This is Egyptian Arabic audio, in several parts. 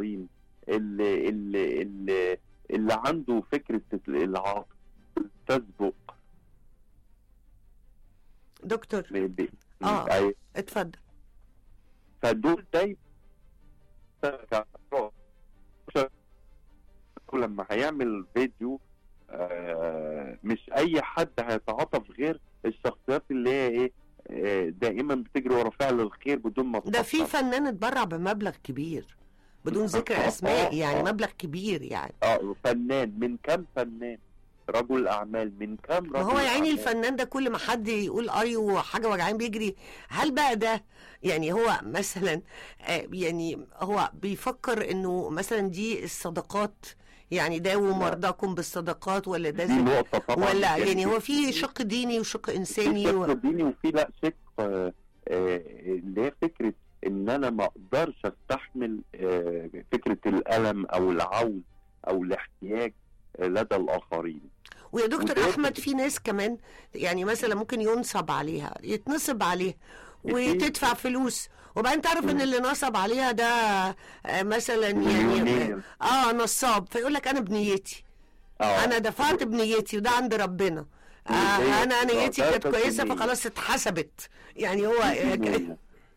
الاخرين اللي اللي اللي, اللي عنده فكره العاطفه تسبق دكتور ب- ب- آه. أي- اتفضل فدول دايما لما هيعمل فيديو آه، مش اي حد هيتعاطف غير الشخصيات اللي هي ايه آه، دائما بتجري ورا فعل الخير بدون ما ده في تفكر. فنان اتبرع بمبلغ كبير بدون ذكر اسماء يعني مبلغ كبير يعني اه فنان من كام فنان رجل اعمال من كام رجل ما هو يا عيني أعمال؟ الفنان ده كل ما حد يقول اي وحاجه وجعان بيجري هل بقى ده يعني هو مثلا آه، يعني هو بيفكر انه مثلا دي الصدقات يعني داووا لا. مرضاكم بالصدقات ولا ده دي زي نقطة طبعا ولا يعني هو في في شق ديني وشق انساني شق و... ديني وفي لا شق آه، آه، اللي هي فكرة ان انا ما اقدرش استحمل آه، فكرة الالم او العوز او الاحتياج آه، لدى الاخرين ويا دكتور وده- احمد في ناس كمان يعني مثلا ممكن ينصب عليها يتنصب عليها وتدفع فلوس وبعدين تعرف ان مم. اللي نصب عليها ده آه، مثلا يعني مليونير. اه نصاب فيقول لك انا بنيتي اه انا دفعت بنيتي وده عند ربنا آه هي- انا نيتي ده- كانت ده كويسه بالنية. فخلاص اتحسبت يعني هو دي دينيا.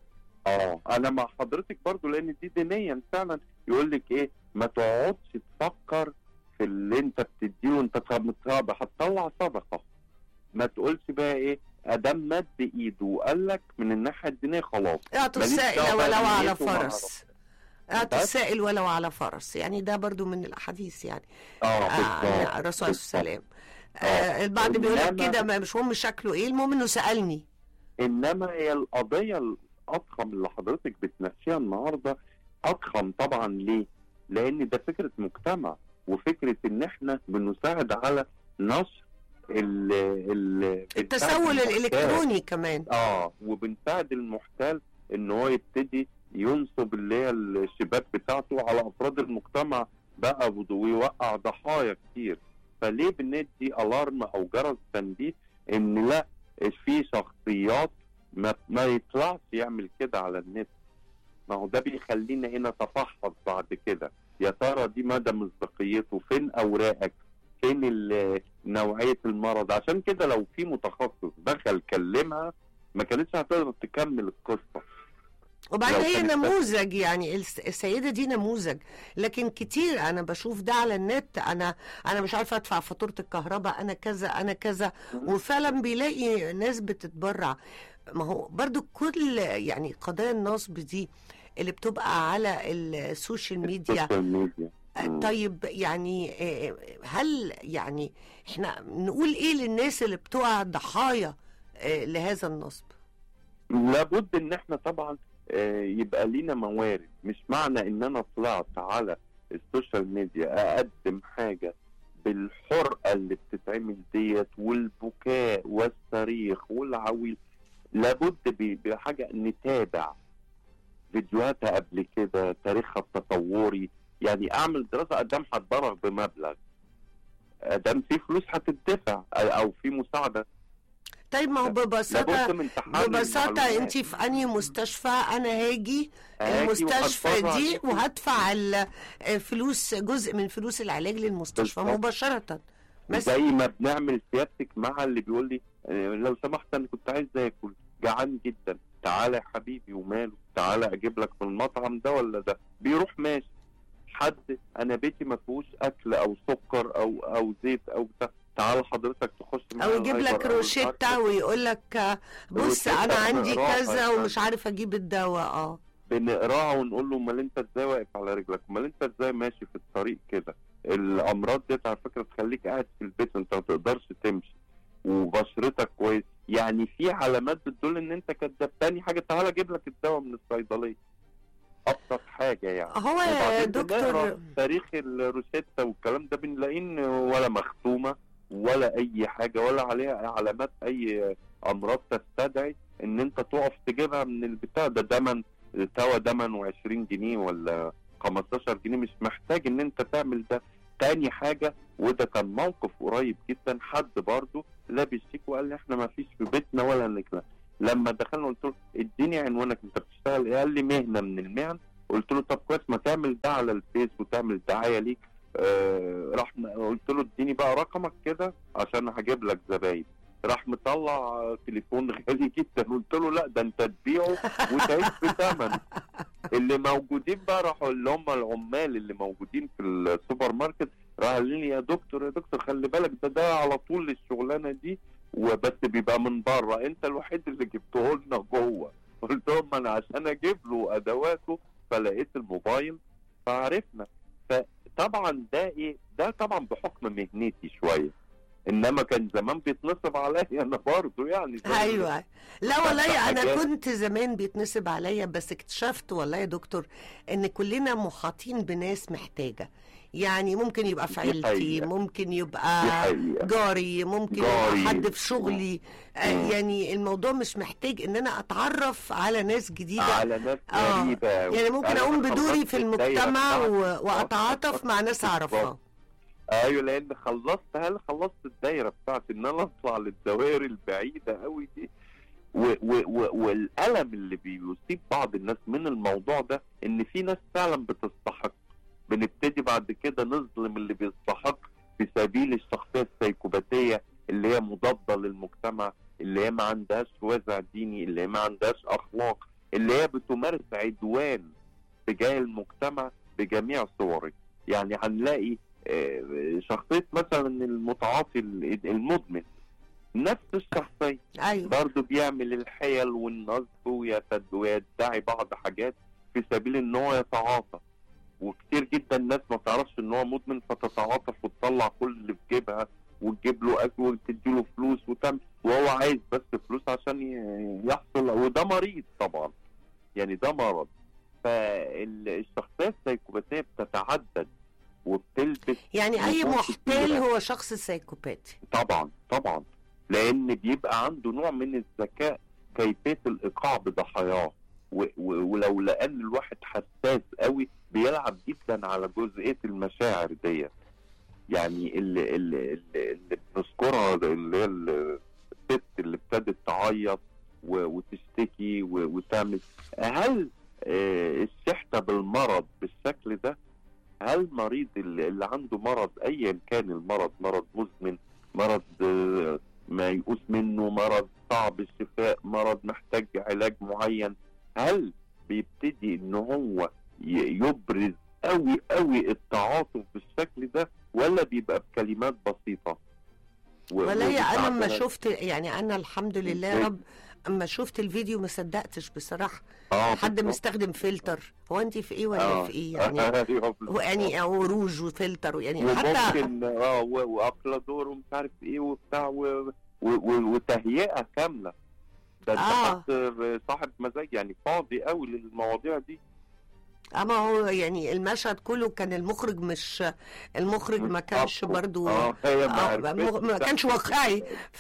اه انا مع حضرتك برضو لان دي دينيا فعلا يقول لك ايه ما تقعدش تفكر في اللي انت بتديله انت مترابع هتطلع صدقه ما تقولش بقى ايه ادام مد ايده وقال لك من الناحيه الدينيه خلاص اعطوا ماليش السائل دعوة بقى ولو على بنيته وما فرس اعطوا بس. السائل ولو على فرس يعني ده برضو من الاحاديث يعني اه آه بالظبط الرسول عليه الصلاه والسلام آه. آه البعض بيقول لك إنما- كده ما- مش مهم شكله ايه المهم انه سالني انما هي القضيه الاضخم اللي حضرتك بتناقشيها النهارده اضخم طبعا ليه؟ لان ده فكره مجتمع وفكره ان احنا بنساعد على نشر ال ال التسول بنساعد المحتال. الالكتروني كمان اه وبنساعد المحتال ان هو يبتدي ينصب اللي هي الشباك بتاعته على افراد المجتمع بقى ود- ويوقع ضحايا كتير فليه بندي الارم او جرس تنبيه ان لا في شخصيات ما, ما يطلعش يعمل كده على النت ما هو ده بيخلينا هنا نتفحص بعد كده يا ترى دي مدى مصداقيته فين اوراقك فين ال- نوعيه المرض عشان كده لو في متخصص دخل كلمها ما كانتش هتقدر تكمل القصه وبعدين لو هي كانت بس- نموذج يعني الس- السيده دي نموذج لكن كتير انا بشوف ده على النت انا انا مش عارفه ادفع فاتوره الكهرباء انا كذا انا كذا وفعلا بيلاقي ناس بتتبرع ما هو برضو كل يعني قضايا النصب دي اللي بتبقى على السوشيال ميديا السوشيال ميديا مم. طيب يعني آه، هل يعني احنا نقول ايه للناس اللي بتقع ضحايا آه، لهذا النصب لابد ان احنا طبعا آه، يبقى لينا موارد مش معنى ان انا طلعت على السوشيال ميديا اقدم حاجه بالحرقه اللي بتتعمل ديت والبكاء والصريخ والعويل لابد ب- بحاجه نتابع فيديوهاتها قبل كده تاريخها التطوري يعني اعمل دراسه ادام هتبرع بمبلغ ادام في فلوس هتدفع او في مساعده طيب ما هو ببساطه لابد من تحلل ببساطة المعلومات. انت في انهي مستشفى انا هاجي هاجي المستشفى وهتبرع دي بيكي. وهدفع ال- فلوس جزء من فلوس العلاج للمستشفى بالظبط. مباشرة بس زي ما بنعمل سيادتك مع اللي بيقول لي آه، لو سمحت انا كنت عايز اكل جعان جدا تعالى يا حبيبي وماله تعالى اجيب لك من المطعم ده ولا ده بيروح ماشي حد انا بيتي ما فيهوش اكل او سكر او او زيت او بتاع تعالى حضرتك تخش او معايا يجيب الهايبر لك أو روشتة الماركت. ويقول لك بص روشتة انا عندي بنقراها كذا يا ومش فندم. عارف اجيب الدواء اه بنقراها ونقول له امال انت ازاي واقف على رجلك امال انت ازاي ماشي في الطريق كده الامراض دي على فكره تخليك قاعد في البيت انت ما تقدرش تمشي وبشرتك كويس يعني في علامات بتدل ان انت كداب تاني حاجه تعالى اجيب لك الدواء من الصيدليه ابسط حاجه يعني هو يا وبعدين دكتور بنقرا تاريخ الروشتة والكلام ده بنلاقيه إن ولا مختومه ولا اي حاجه ولا عليها علامات اي امراض تستدعي ان انت تقف تجيبها من البتاع ده دمن الدواء دمن و20 جنيه ولا 15 جنيه مش محتاج ان انت تعمل ده تاني حاجه وده كان موقف قريب جدا حد برضه لابس شيك وقال لي احنا ما فيش في بيتنا ولا نكلا لما دخلنا قلت له اديني عنوانك انت بتشتغل ايه قال لي مهنه من المهن قلت له طب كويس ما تعمل ده على الفيس وتعمل دعايه ليك آه راح م- قلت له اديني بقى رقمك كده عشان هجيب لك زباين راح مطلع تليفون غالي جدا قلت له لا ده انت تبيعه وتعيش بثمن اللي موجودين بقى راحوا اللي هم العمال اللي موجودين في السوبر ماركت راح قال لي يا دكتور يا دكتور خلي بالك ده ده على طول الشغلانه دي وبس بيبقى من بره انت الوحيد اللي جبته لنا جوه قلت لهم انا عشان اجيب له ادواته فلقيت الموبايل فعرفنا فطبعا ده ايه ده طبعا بحكم مهنتي شويه انما كان زمان بيتنصب عليا انا برضه يعني زي- ايوه لا والله انا حاجات- كنت زمان بيتنصب عليا بس اكتشفت والله يا دكتور ان كلنا محاطين بناس محتاجه يعني ممكن يبقى في دي عيلتي حقيقة. ممكن دي يبقى حقيقه جاري ممكن يبقى جاري. حد في شغلي آه مم. يعني الموضوع مش محتاج ان انا اتعرف على ناس جديده على ناس آه. غريبه يعني ممكن أنا اقوم خلصت بدوري في الدايرة المجتمع بتاعتي. و- واتعاطف مع ناس اعرفها بالظبط. ايوه لان خلصت هل خلصت الدايره بتاعتي ان انا اطلع للدوائر البعيده قوي دي و و و والالم اللي بيصيب بعض الناس من الموضوع ده ان في ناس فعلا بتستحق بنبتدي بعد كده نظلم اللي بيستحق في سبيل الشخصيه السيكوباتيه اللي هي مضاده للمجتمع اللي هي ما عندهاش وازع ديني اللي هي ما عندهاش اخلاق اللي هي بتمارس عدوان تجاه المجتمع بجميع صوره يعني هنلاقي آه، شخصيه مثلا المتعاطي المدمن نفس الشخصيه ايوه برضه بيعمل الحيل والنصب ويتد- ويدعي بعض حاجات في سبيل ان هو يتعاطى وكتير جدا الناس ما تعرفش ان هو مدمن فتتعاطف وتطلع كل اللي في جيبها وتجيب له اكل وتدي له فلوس وتعمل وهو عايز بس فلوس عشان ي- يحصل وده مريض طبعا يعني ده مرض فالشخصيه السيكوباتيه بتتعدد وبتلبس يعني اي نفوس محتال كتيرة. هو شخص سايكوباتي طبعا طبعا لان بيبقى عنده نوع من الذكاء كيفيه الايقاع بضحاياه و- و- ولو لان الواحد حساس قوي بيلعب جدا على جزئيه المشاعر ديت يعني اللي اللي اللي, اللي بنذكرها اللي هي الست اللي ابتدت تعيط و- وتشتكي و- وتعمل هل آه، الشحته بالمرض بالشكل ده هل مريض اللي اللي عنده مرض ايا كان المرض مرض مزمن مرض آه، ما يقوس منه مرض صعب الشفاء مرض محتاج علاج معين هل بيبتدي ان هو ي- يبرز قوي قوي التعاطف بالشكل ده ولا بيبقى بكلمات بسيطه و- والله انا لما وبتاعتنا- شفت يعني انا الحمد لله يا إزاي؟ رب اما شفت الفيديو ما صدقتش بصراحه اه حد بالظبط. مستخدم فلتر هو انت في ايه ولا آه. في ايه يعني ايوه هو بالظبط. يعني او روج وفلتر يعني حتى وممكن اه و- واكلادور ومش عارف ايه وبتاع و... و... و... وتهيئه كامله ده انت آه. حد صاحب مزاج يعني فاضي قوي للمواضيع دي اما هو يعني المشهد كله كان المخرج مش المخرج ما كانش أقوى. برضو اه هي ما آه، عرفتش ما- ما كانش واقعي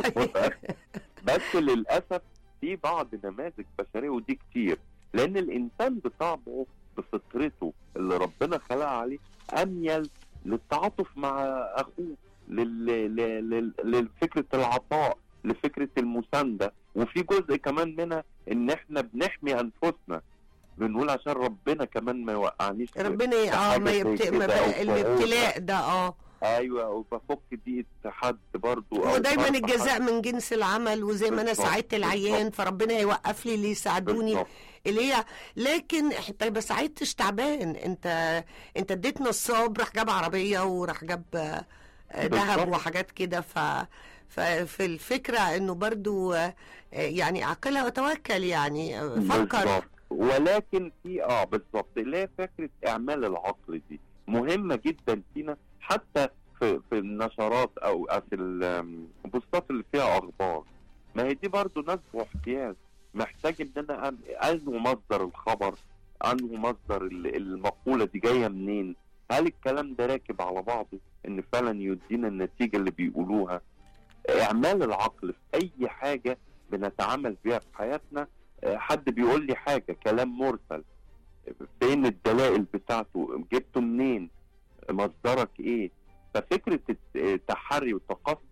بس للاسف في بعض نماذج بشريه ودي كتير لان الانسان بطبعه بفطرته اللي ربنا خلقها عليه اميل للتعاطف مع اخوه لل... لل... لل... لفكره العطاء لفكره المسانده وفي جزء كمان منها ان احنا بنحمي انفسنا بنقول عشان ربنا كمان ما يوقعنيش في- ربنا ي- اه حاجة ما زي يبت... ما كده أو بقى في الابتلاء ده اه ايوه وبفك دي حد برضو أو ودايما برضو الجزاء حد. من جنس العمل وزي ما انا بالظبط، ساعدت العيان فربنا هيوقف لي اللي يساعدوني بالظبط. اللي هي لكن انت ما ساعدتش تعبان انت انت اديت نصاب راح جاب عربيه وراح جاب آه، ذهب بالظبط. وحاجات كده ف ففي الفكره انه برضو آه، يعني عقلها وتوكل يعني آه، فكر بالظبط ولكن في اه بالظبط اللي هي فكره اعمال العقل دي مهمه جدا فينا حتى في في النشرات او في ال- البوستات اللي فيها اخبار ما هي دي برضو نسب واحتياج محتاج ان انا أم- انه مصدر الخبر انه مصدر ال- المقوله دي جايه منين هل الكلام ده راكب على بعضه ان فعلا يدينا النتيجه اللي بيقولوها اعمال العقل في اي حاجه بنتعامل بيها في حياتنا آه، حد بيقول لي حاجه كلام مرسل فين الدلائل بتاعته جبته منين مصدرك ايه ففكره الت- التحري والتقصي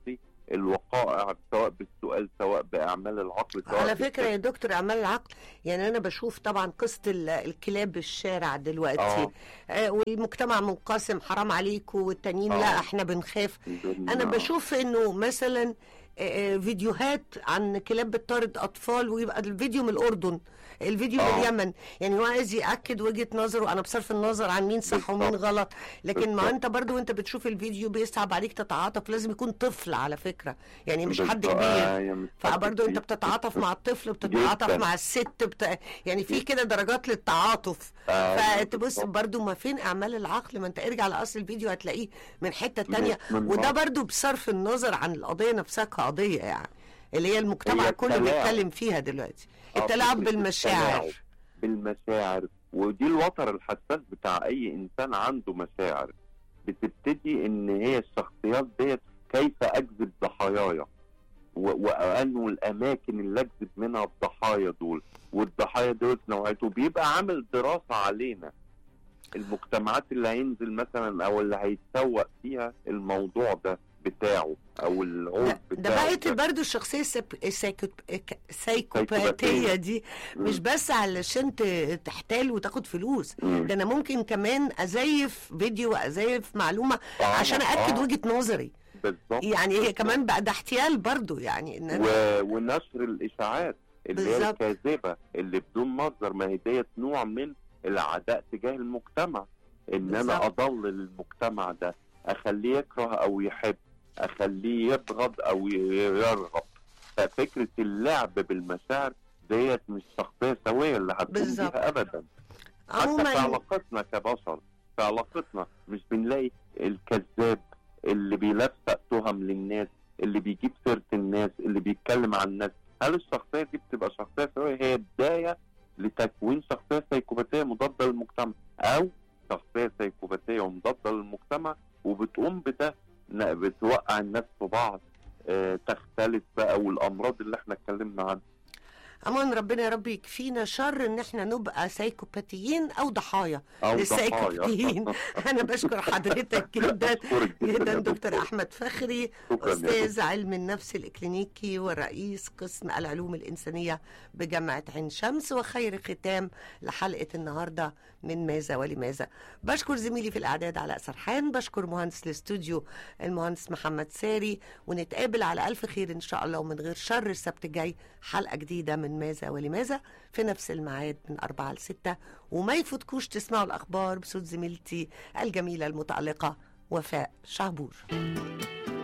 الوقائع سواء بالسؤال سواء باعمال العقل سواء على فكرة بالفكر. يا دكتور أعمال العقل يعني أنا بشوف طبعا قصة ال- الكلاب الشارع دلوقتي اه آه والمجتمع منقسم حرام عليكم والتانيين لا آه. احنا بنخاف بن- أنا بشوف إنه مثلا آه، آه، فيديوهات عن كلاب بتطارد أطفال ويبقى الفيديو من الأردن الفيديو من آه. اليمن يعني هو عايز ياكد وجهه نظره انا بصرف النظر عن مين صح ومين بالظبط. غلط لكن ما بالظبط. انت برضو وانت بتشوف الفيديو بيصعب عليك تتعاطف لازم يكون طفل على فكره يعني مش حد بالظبط. كبير آه، مش حد فبرضه انت كبير. بتتعاطف مع الطفل بتتعاطف جداً. مع الست بت... يعني في كده درجات للتعاطف آه، فتبص بالظبط. برضه ما فين اعمال العقل ما انت ارجع لاصل الفيديو هتلاقيه من حته تانية من- من وده بعض. برضه بصرف النظر عن القضيه نفسها كقضيه يعني اللي هي المجتمع هي كله التلاعب. بيتكلم فيها دلوقتي آه، التلاعب فكرة بالمشاعر التلاعب بالمشاعر ودي الوتر الحساس بتاع اي انسان عنده مشاعر بتبتدي ان هي الشخصيات ديت كيف اجذب ضحاياي و- وانه الاماكن اللي اجذب منها الضحايا دول والضحايا دول نوعيته بيبقى عامل دراسه علينا المجتمعات اللي هينزل مثلا او اللي هيتسوق فيها الموضوع ده بتاعه او العود ده, ده بتاعه بقت برضه الشخصيه السب- السايكوب- ك- السايكوباتيه سايكوباتية. دي مش مم. بس علشان ت- تحتال وتاخد فلوس مم. ده انا ممكن كمان ازيف فيديو وازيف معلومه آه، عشان اكد آه، وجهه نظري بالظبط يعني هي كمان بقى ده احتيال برضو يعني ان انا و... ونشر الاشاعات اللي هي بالظبط. الكاذبه اللي بدون مصدر ما هي ديت نوع من العداء تجاه المجتمع ان بالظبط. انا اضلل المجتمع ده اخليه يكره او يحب اخليه يبغض او ي- يرغب ففكره اللعب بالمشاعر ديت مش شخصيه سويه اللي هتكون بالظبط. بيها ابدا حتى في عموما علاقتنا كبشر في علاقتنا مش بنلاقي الكذاب اللي بيلفق تهم للناس اللي بيجيب سيرة الناس اللي بيتكلم عن الناس هل الشخصية دي بتبقى شخصية سوية هي بداية لتكوين شخصية سيكوباتية مضادة للمجتمع أو شخصية سيكوباتية ومضادة للمجتمع وبتقوم بده ن- بتوقع الناس في بعض آه، تختلف بقى والأمراض اللي احنا اتكلمنا عنها عموما ربنا يا رب يكفينا شر ان احنا نبقى سايكوباتيين او ضحايا أو للسايكوباتيين ضحايا انا بشكر حضرتك جدا أشكرك جدا يا دكتور احمد فخري شكرا يا استاذ علم النفس الاكلينيكي ورئيس قسم العلوم الانسانيه بجامعه عين شمس وخير ختام لحلقه النهارده من ماذا ولماذا بشكر زميلي في الاعداد علاء سرحان بشكر مهندس الاستوديو المهندس محمد ساري ونتقابل على الف خير ان شاء الله ومن غير شر السبت الجاي حلقه جديده من ماذا ولماذا في نفس الميعاد من أربعة لستة وما يفوتكوش تسمعوا الأخبار بصوت زميلتي الجميلة المتألقة وفاء شعبور